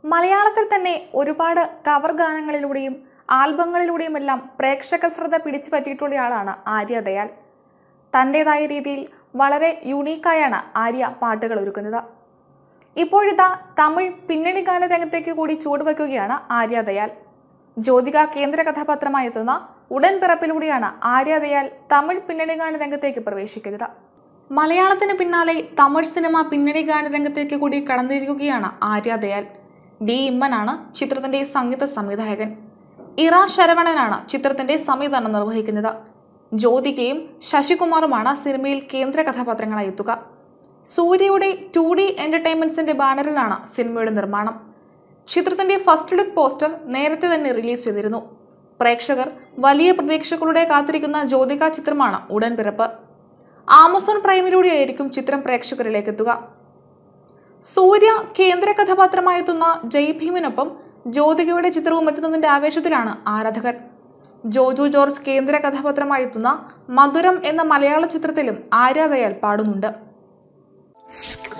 മലയാളത്തിൽ തന്നെ ഒരുപാട് കവർ ഗാനങ്ങളിലൂടെയും ആൽബങ്ങളിലൂടെയുമെല്ലാം പ്രേക്ഷക ശ്രദ്ധ പിടിച്ചു പറ്റിയിട്ടുള്ളയാളാണ് ആര്യ ദയാൽ തൻ്റെതായ രീതിയിൽ വളരെ യൂണീക്കായാണ് ആര്യ പാട്ടുകൾ ഒരുക്കുന്നത് ഇപ്പോഴിതാ തമിഴ് പിന്നണി ഗാന രംഗത്തേക്ക് കൂടി ചുവടുവെക്കുകയാണ് ആര്യ ദയാൽ ജ്യോതിക കേന്ദ്ര കഥാപാത്രമായി എത്തുന്ന ഉടൻ പിറപ്പിലൂടെയാണ് ആര്യ ദയാൽ തമിഴ് പിന്നണി ഗാന രംഗത്തേക്ക് പ്രവേശിക്കുന്നത് മലയാളത്തിന് പിന്നാലെ തമിഴ് സിനിമ പിന്നണി ഗാന രംഗത്തേക്ക് കൂടി കടന്നിരിക്കുകയാണ് ആര്യ ദയാൽ ഡി ഇമ്മനാണ് ചിത്രത്തിന്റെ സംഗീത സംവിധായകൻ ഇറ ശരവണനാണ് ചിത്രത്തിന്റെ സംവിധാനം നിർവഹിക്കുന്നത് ജ്യോതികയും ശശികുമാറുമാണ് സിനിമയിൽ കേന്ദ്ര കഥാപാത്രങ്ങളായി എത്തുക സൂര്യയുടെ ടു ഡി എന്റർടൈൻമെന്റ്സിന്റെ ബാനറിലാണ് സിനിമയുടെ നിർമ്മാണം ചിത്രത്തിന്റെ ഫസ്റ്റ് ലുക്ക് പോസ്റ്റർ നേരത്തെ തന്നെ റിലീസ് ചെയ്തിരുന്നു പ്രേക്ഷകർ വലിയ പ്രതീക്ഷകളുടെ കാത്തിരിക്കുന്ന ജ്യോതിക ചിത്രമാണ് ഉടൻ പിറപ്പ് ആമസോൺ പ്രൈമിലൂടെയായിരിക്കും ചിത്രം പ്രേക്ഷകരിലേക്ക് എത്തുക സൂര്യ കേന്ദ്ര കഥാപാത്രമായെത്തുന്ന ജയ് ഭീമിനൊപ്പം ജ്യോതികയുടെ ചിത്രവും എത്തുന്നതിന്റെ ആവേശത്തിലാണ് ആരാധകർ ജോജു ജോർജ് കേന്ദ്ര കഥാപാത്രമായെത്തുന്ന മധുരം എന്ന മലയാള ചിത്രത്തിലും ആര്യാദയാൽ പാടുന്നുണ്ട്